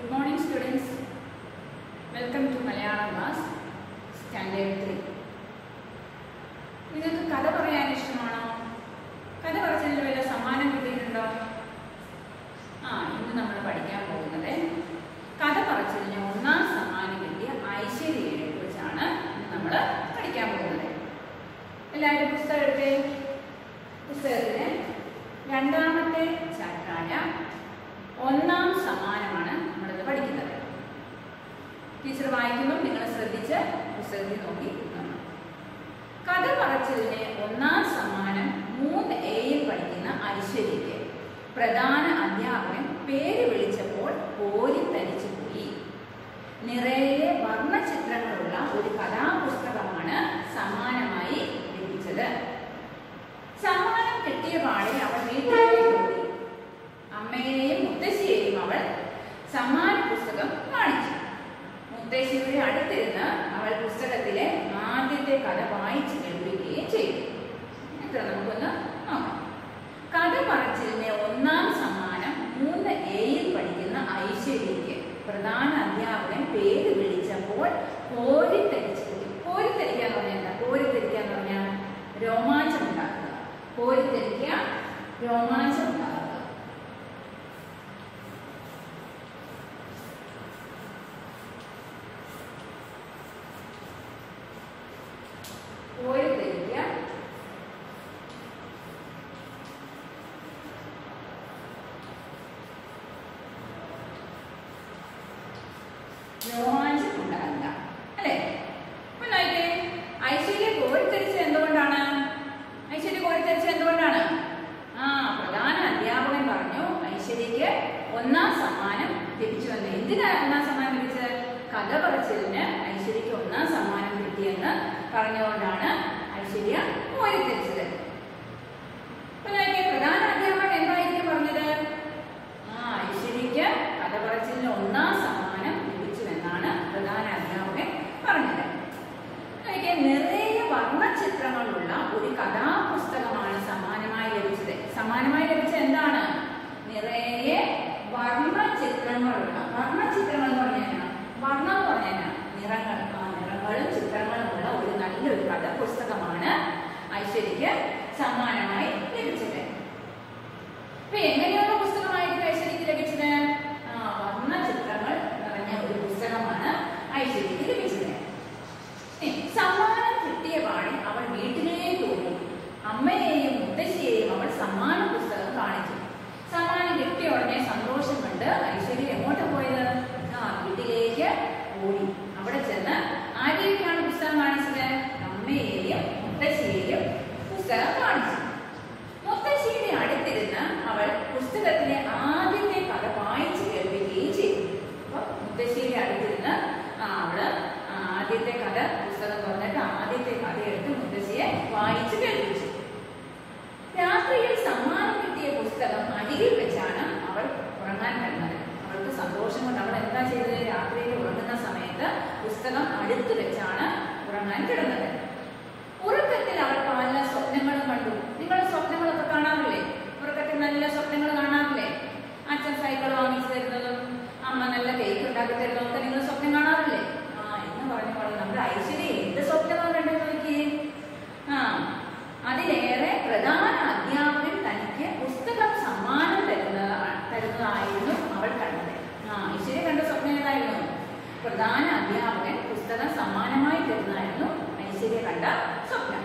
Good morning, students. Welcome to Malayalam class, Standard 3. നിങ്ങൾക്ക് കഥ പറയാൻ ഇഷ്ടമാണോ കഥ പറച്ചിലിന് വല്ല സമ്മാനം കിട്ടിയിട്ടുണ്ടോ ആ ഇന്ന് നമ്മൾ പഠിക്കാൻ പോകുന്നത് കഥ പറച്ചിലിന് ഒന്നാം സമ്മാനം കിട്ടിയ ഐശ്വര്യയെ കുറിച്ചാണ് ഇന്ന് നമ്മൾ പഠിക്കാൻ പോകുന്നത് എല്ലാവരും പുസ്തകം എടുത്തേ പുസ്തകത്തിന് രണ്ടാമത്തെ ചാപ്റ്ററായ ഒന്നാം സമ്മാനമാണ് നമ്മളിത് പഠിക്കുന്നത് ടീച്ചർ വായിക്കുമ്പോൾ നിങ്ങൾ ശ്രദ്ധിച്ച് പുസ്തകത്തിൽ നോക്കി കാണണം കഥ പറച്ചിലിന് ഒന്നാം സമ്മാനം മൂന്ന് എയിൽ പഠിക്കുന്ന ഐശ്വര്യയ്ക്ക് പ്രധാന അധ്യാപകൻ പേര് വിളിച്ചപ്പോൾ കോരിത്തരിച്ചു പോയി നിറയെ വർണ്ണചിത്രങ്ങളുള്ള ഒരു കഥാപുസ്തകമാണ് സമ്മാനമായി ലഭിച്ചത് സമ്മാനം കിട്ടിയ പാടെ അവൾ വീട്ടിലേക്ക് ഓടി അമ്മയെയും മുത്തശ്ശിയെയും അവൾ സമ്മാന പുസ്തകം കാണിച്ചു മുത്തശ്ശിയുടെ അടുത്തിരുന്ന് അവൾ പുസ്തകത്തിലെ ആദ്യത്തെ കഥ വായിച്ചു കേൾപ്പിക്കുകയും ചെയ്തു എത്ര നമുക്കൊന്ന് നോക്കാം കഥ പറച്ചിലിന്റെ ഒന്നാം സമ്മാനം മൂന്ന് എയിൽ പഠിക്കുന്ന ഐശ്വര്യയ്ക്ക് പ്രധാന അധ്യാപകൻ പേര് വിളിച്ചപ്പോൾ കോരിത്തരിച്ചു പോയി കോരിത്തരിക്കുക എന്ന് പറഞ്ഞാൽ എന്താ കോരിത്തരിക്കുക എന്ന് പറഞ്ഞാൽ രോമാഞ്ചം ഉണ്ടാക്കുക കോരിത്തരിക്കുക രോമാഞ്ചം ഉണ്ടാക്കുക കോരിത്തരിക്കുക രോമാഞ്ചം ഉണ്ടാകുക അല്ലേ അപ്പൊ നോക്കിയേ ഐശ്വര്യ കോരിത്തരിച്ചത് എന്തുകൊണ്ടാണ് ഐശ്വര്യ കോരിത്തരിച്ചത് എന്തുകൊണ്ടാണ് ആ പ്രധാന അധ്യാപകൻ പറഞ്ഞു ഐശ്വര്യക്ക് ഒന്നാം സമ്മാനം ലഭിച്ചുവെന്ന് എന്തിനാണ് ഒന്നാം സമ്മാനം ലഭിച്ചത് കഥ പറച്ചിലിന് ഐശ്വര്യക്ക് ഒന്നാം സമ്മാനം കിട്ടിയെന്ന് പറഞ്ഞുകൊണ്ടാണ് ഐശ്വര്യ കോരിത്തരിച്ചത് അപ്പൊ നോക്കിയേ പ്രധാന അധ്യാപകൻ എന്തായിരിക്കും പറഞ്ഞത് ആ ഐശ്വര്യക്ക് കഥ പറച്ചിലിന് ഒന്നാം സമ്മാനം ലഭിച്ചുവെന്നാണ് പ്രധാന അധ്യാപകൻ പറഞ്ഞത് നോക്കിയേ നിറയെ വർണ്ണചിത്രങ്ങളുള്ള ഒരു കഥാപുസ്തകമാണ് സമ്മാനമായി ലഭിച്ചത് സമ്മാനമായി ലഭിച്ചത് എന്താണ് നിറയെ വർണ്ണചിത്രങ്ങളുള്ള വർണ്ണചിത്രങ്ങൾ എന്ന് പറഞ്ഞാൽ വർണ്ണം എന്ന് പറഞ്ഞാൽ നിറങ്ങൾ ആ നിറങ്ങളും ചിത്രങ്ങളുമുള്ള ഒരു നല്ലൊരു കഥാപുസ്തകമാണ് ഐശ്വര്യക്ക് സമ്മാനമായി ലഭിച്ചത് അപ്പൊ എങ്ങനെയുള്ള പുസ്തകമായിരിക്കും ഐശ്വര്യക്ക് ലഭിച്ചത് ആ വർണ്ണ ചിത്രങ്ങൾ നിറഞ്ഞ ഒരു പുസ്തകമാണ് ഐശ്വര്യക്ക് ലഭിച്ചത് ഇനി, സമ്മാനം കിട്ടിയ പാടെ അവൾ വീട്ടിലേക്ക് ഓടി അമ്മയെയും മുത്തശ്ശിയെയും അവൾ സമ്മാന പുസ്തകം കാണിച്ചു സമ്മാനം കിട്ടിയ ഉടനെ സന്തോഷം കണ്ട് ഐശ്വര്യ എങ്ങോട്ട് പോയത് ആ വീട്ടിലേക്ക് ഓടി അവിടെ ചെന്ന് ആരെയൊക്കെയാണ് പുസ്തകം കാണിച്ചത് അമ്മയെയും മുത്തശ്ശിയെയും പുസ്തകം കാണിച്ചു മുത്തശ്ശിയുടെ അടുത്തിരുന്ന് അവൾ പുസ്തകത്തിലെ ആദ്യത്തെ കഥ വായിച്ചു കേൾപ്പിക്കുകയും ചെയ്തു അപ്പൊ മുത്തശ്ശിയുടെ അടുത്തിരുന്ന് ആ അവള് ആ ആദ്യത്തെ കഥ പുസ്തകം തുറന്നിട്ട് ആദ്യത്തെ കഥ എടുത്ത് മുത്തശ്ശിയെ വായിച്ചു കേൾപ്പിച്ചു രാത്രിയിൽ സമ്മാനം കിട്ടിയ പുസ്തകം അരികിൽ വെച്ചാണ് അവൾ ഉറങ്ങാൻ കിടന്നത് അവൾക്ക് സന്തോഷം കൊണ്ട് അവൾ എന്താ ചെയ്തത് രാത്രിയിൽ ഉറങ്ങുന്ന സമയത്ത് പുസ്തകം അടുത്ത് വെച്ചാണ് ഉറങ്ങാൻ കിടന്നത് ഉറക്കത്തിൽ അവൾ പല സ്വപ്നങ്ങളും കണ്ടു നിങ്ങൾ സ്വപ്നങ്ങളൊക്കെ കാണാറില്ലേ ഉറക്കത്തിൽ നല്ല സ്വപ്നങ്ങൾ കാണാറില്ലേ അച്ഛൻ സൈക്കിൾ വാങ്ങിച്ചു തരുന്നതും അമ്മ നല്ല കേക്ക് ഉണ്ടാക്കി തരുന്നതും ഒക്കെ നിങ്ങൾ സ്വപ്നം കാണാറില്ലേ ആ എന്ന് പറഞ്ഞ പോലെ നമ്മുടെ ഐശ്വര്യ എന്ത് സ്വപ്നമാണ് കണ്ടു നോക്കിയേ ആ അതിലേറെ പ്രധാന അധ്യാപകൻ തനിക്ക് പുസ്തകം സമ്മാനം തരുന്നതാണ് തരുന്നതായിരുന്നു അവൾ കണ്ടത് ആ ഐശ്വര്യ കണ്ട സ്വപ്നം ഏതായിരുന്നു പ്രധാന അധ്യാപകൻ പുസ്തകം സമ്മാനമായി തരുന്നതായിരുന്നു ഐശ്വര്യ കണ്ട സ്വപ്നം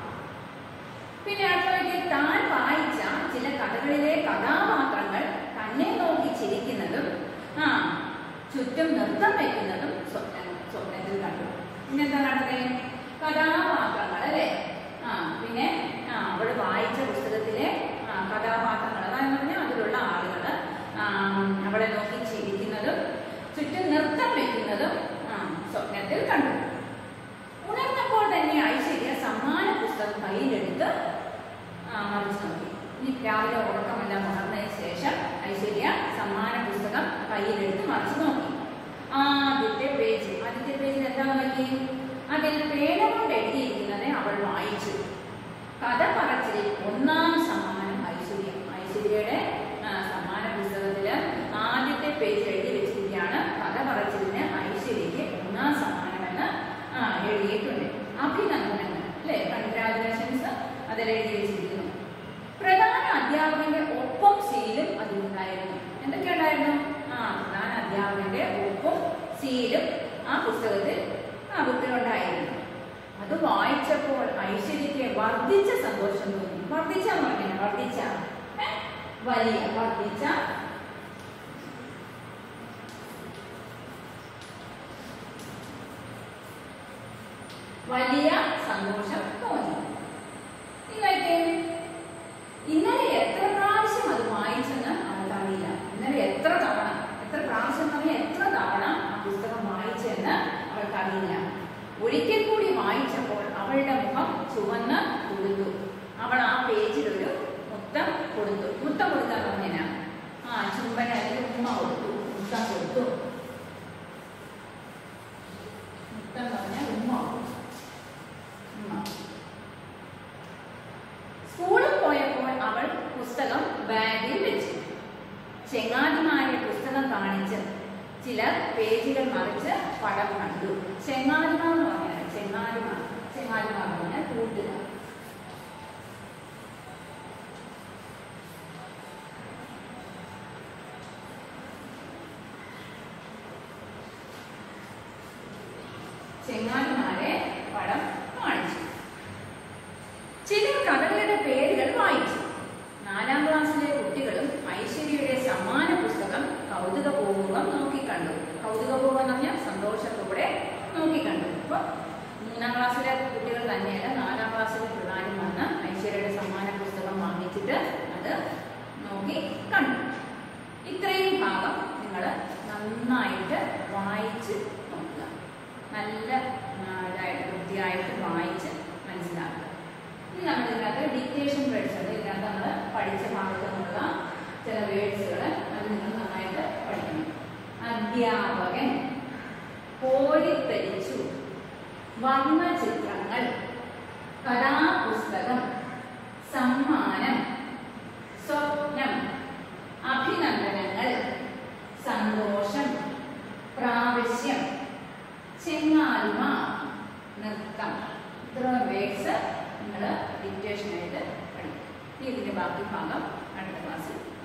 പിന്നെ അടുത്ത താൻ വായിച്ച ചില കഥകളിലെ കഥാപാത്രങ്ങൾ തന്നെ നോക്കി ചിരിക്കുന്നതും ആ ചുറ്റും നൃത്തം വയ്ക്കുന്നതും സ്വപ്നം സ്വപ്നത്തിൽ കണ്ടു പിന്നെന്താ കണ്ടത് കഥാപാത്രങ്ങൾ അല്ലേ ആ പിന്നെ ആ അവൾ വായിച്ച പുസ്തകത്തിലെ ആ, കഥാപാത്രങ്ങൾ അതാന്ന് പറഞ്ഞാൽ അതിലുള്ള ആളുകൾ അവളെ നോക്കി ചിരിക്കുന്നതും ചുറ്റും നൃത്തം വയ്ക്കുന്നതും ആ, സ്വപ്നത്തിൽ കണ്ടു ഉണർന്നപ്പോൾ തന്നെ ഐശ്വര്യ സമ്മാന പുസ്തകം കയ്യിലെടുത്ത് ആ, മറിച്ചു നോക്കി ഇനി രാവിലെ ഉറക്കമെല്ലാം ഉണർന്നതിന് ശേഷം ഐശ്വര്യ സമ്മാന പുസ്തകം കയ്യിലെടുത്ത് മറിച്ചു നോക്കി ആദ്യത്തെ പേജ് ആദ്യത്തെ പേജിൽ എന്താ നോക്കി അതിൽ പേന കൊണ്ട് എഴുതിയിരിക്കുന്നത് അവൾ വായിച്ചു കഥ പറച്ചിലിൽ ഒന്നാം സമ്മാനം ഐശ്വര്യ ഐശ്വര്യയുടെ ആ, സമ്മാന പുസ്തകത്തില് ആദ്യത്തെ പേജ് എഴുതി വെച്ചിരിക്കുകയാണ് ബുദ്ധിമുട്ടായിരുന്നു എന്തൊക്കെ ഉണ്ടായിരുന്നു ആ പ്രധാന അധ്യാപകന്റെ ഒപ്പും സീലും ആ പുസ്തകത്തിൽ ആ ബുക്കിലുണ്ടായിരുന്നു അത് വായിച്ചപ്പോൾ ഐശ്വര്യയ്ക്ക് വർദ്ധിച്ച സന്തോഷം തോന്നി വർദ്ധിച്ച പറഞ്ഞു വർദ്ധിച്ച ഏ? വലിയ വർദ്ധിച്ച വലിയ സന്തോഷം തോന്നി ഇന്നത്തെ ഇന്നലെ എത്ര പ്രാവശ്യം അത് വായിച്ചെന്ന് അവൾക്ക് അറിയില്ല ഇന്നലെ എത്ര തവണ എത്ര പ്രാവശ്യം തന്നെ എത്ര തവണ ആ പുസ്തകം വായിച്ചെന്ന് അവൾക്ക് അറിയില്ല ഒരിക്കൽ കൂടി വായിച്ചപ്പോൾ അവളുടെ മുഖം ചുവന്ന് കൊടുത്തു അവൾ ആ പേജിൽ ഒരു മുത്തം കൊടുത്തു മുത്തം കൊടുക്കാൻ പറഞ്ഞാ ആ ചുംബന അല്ലെങ്കിൽ ഉമ്മ കൊടുത്തു മുത്തം കൊടുത്തു മുത്തം പറഞ്ഞാൽ ഉമ്മ കൊടുത്തു. ഉമ്മ സ്കൂളിൽ പോയപ്പോൾ അവൾ പുസ്തകം ബാഗിൽ വെച്ചു ചെങ്ങാതിമാരെ പുസ്തകം കാണിച്ച് ചിലർ പേജുകൾ മറിച്ച് പടം കണ്ടു ചെങ്ങാതിമാർ എന്ന് പറഞ്ഞാൽ ചെങ്ങാതിമാർ ചെങ്ങാതിമാർ എന്ന് പറഞ്ഞാൽ കൂട്ടുകാർ ചെങ്ങാതിമാരെ പടം കാണിച്ചു ചിലർ കഥകളുടെ പേരുകൾ വായിച്ചു നാലാം ക്ലാസ്സിലെ കുട്ടികളും ഐശ്വര്യയുടെ സമ്മാന പുസ്തകം കൗതുകപൂർവ്വം നോക്കിക്കണ്ടു കൗതുകപൂർവ്വം എന്ന് പറഞ്ഞാൽ സന്തോഷത്തോടെ നോക്കിക്കണ്ടു അപ്പൊ മൂന്നാം ക്ലാസ്സിലെ കുട്ടികൾ തന്നെയല്ല നാലാം ക്ലാസ്സിലെ പിള്ളേരും വന്ന് ഐശ്വര്യയുടെ സമ്മാന പുസ്തകം വാങ്ങിച്ചിട്ട് അത് നോക്കി കണ്ടു ഇത്രയും ഭാഗം നിങ്ങൾ നന്നായിട്ട് വായിച്ച് നോക്കുക നല്ല ആ, ഇതായിട്ട് വൃത്തിയായിട്ട് വായിച്ച് മനസ്സിലാക്കുക ഇനി നമ്മൾ ഇതിനകത്ത് ഡിക്റ്റേഷൻ വേർഡ്സ് ഉണ്ട് ഇതിനകത്ത് നമ്മൾ പഠിച്ച ഭാഗത്ത് നിന്നുള്ള ചില വേർഡ്സുകൾ അത് നിങ്ങൾ നന്നായിട്ട് പഠിക്കണം അധ്യാപകൻ കോരിത്തരിച്ചു വർണ്ണചിത്രങ്ങൾ കഥാപുസ്തകം സമ്മാനം സ്വപ്നം അഭിനന്ദനങ്ങൾ സന്തോഷം പ്രാവശ്യം ചെങ്ങാൽമ നൃത്തം ഇത്ര വേർഡ്സ് നിങ്ങൾ ഡിക്റ്റേഷനായിട്ട് പഠിക്കും ഇനി ഇതിന്റെ ബാക്കി ഭാഗം അടുത്ത ക്ലാസ്സിൽ